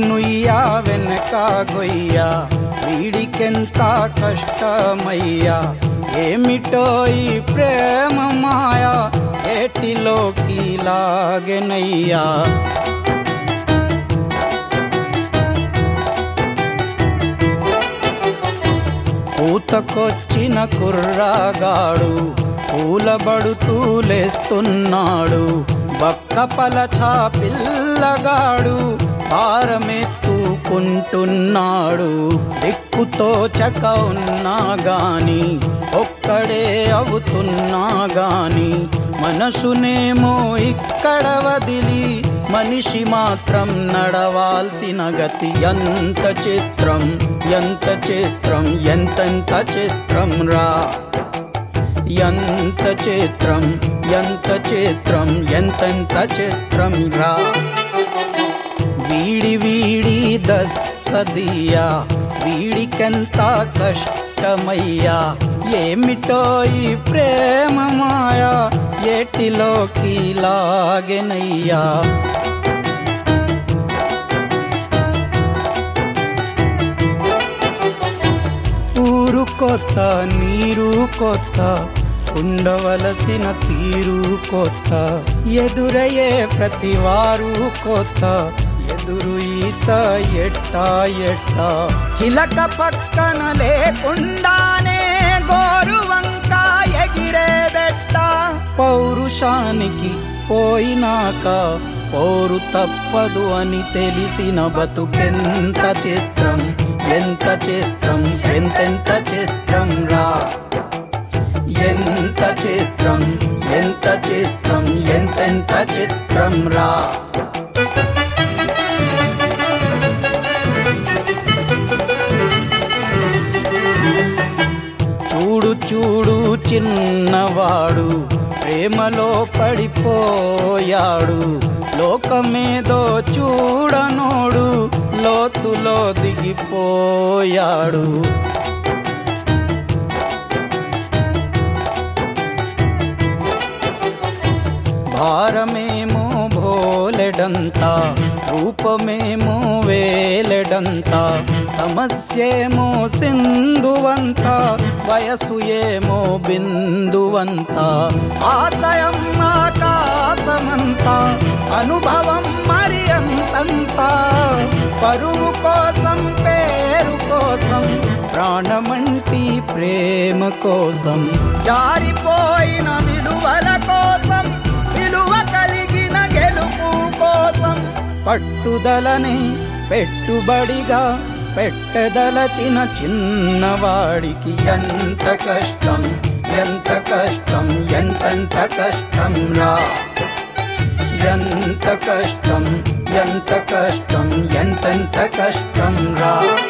నుయ్యా వెనక గొయ్య వీడికెంత కష్టమయ్యా ఏమిటో ఈ ప్రేమ మాయా ఏటిలోకి లాగెనయ్యా పూతకొచ్చిన కుర్రాగాడు పూలబడుతూ లేస్తున్నాడు బక్క పలచా పిల్లగాడు భారమెత్తుకుంటున్నాడు దిక్కుతో చక ఉన్నా గాని ఒక్కడే అవుతున్నా గాని మనసునేమో ఇక్కడ వదిలి మనిషి మాత్రం నడవాల్సిన గతి ఎంత చిత్రం ఎంత చిత్రం ఎంతెంత చిత్రం రా ఎంత చిత్రం ఎంత చిత్రం ఎంతెంత చిత్రం రా వీడి వీడి దస్సదియా వీడికెంత కష్టమయ్యా ఏమిటో ఈ ప్రేమ మాయా ఏటిలోకి లాగెనయ్యా ఊరు కొత్త నీరు కొత్త ఉండవలసిన తీరు కొత్త ఎదురయ్యే ప్రతి వారు కొత్త ఎదురు ఈత ఎట్టా ఎట్టా చిలక పక్కన లేకుండానే గోరు వంక ఎగిరేదెట్ట పౌరుషానికి పోయినాక పోరు తప్పదు అని తెలిసిన బతుకెంత చిత్రం ఎంత చిత్రం ఎంతెంత చిత్రం రా ఎంత చిత్రం ఎంత చిత్రం ఎంతెంత చిత్రం రా చూడు చూడు చిన్నవాడు ప్రేమలో పడిపోయాడు లోకమేదో చూడనోడు లోతులో దిగిపోయాడు భారమేమో భోలెడంత రూపమేమో వేలెడంత సమస్యేమో సింధువంత వయసు ఏమో బిందువంత ఆశయం ఆకాశమంత అనుభవం మరి అంతంత పరువు కోసం పేరు కోసం ప్రాణమంటి ప్రేమ కోసం జారిపోయిన విలువల కోసం విలువ కలిగిన గెలుపు కోసం పట్టుదలని పెట్టుబడిగా పెట్టదలచిన చిన్నవాడికి ఎంత కష్టం ఎంత కష్టం ఎంతెంత కష్టం రా ఎంత కష్టం ఎంత కష్టం ఎంతెంత కష్టం రా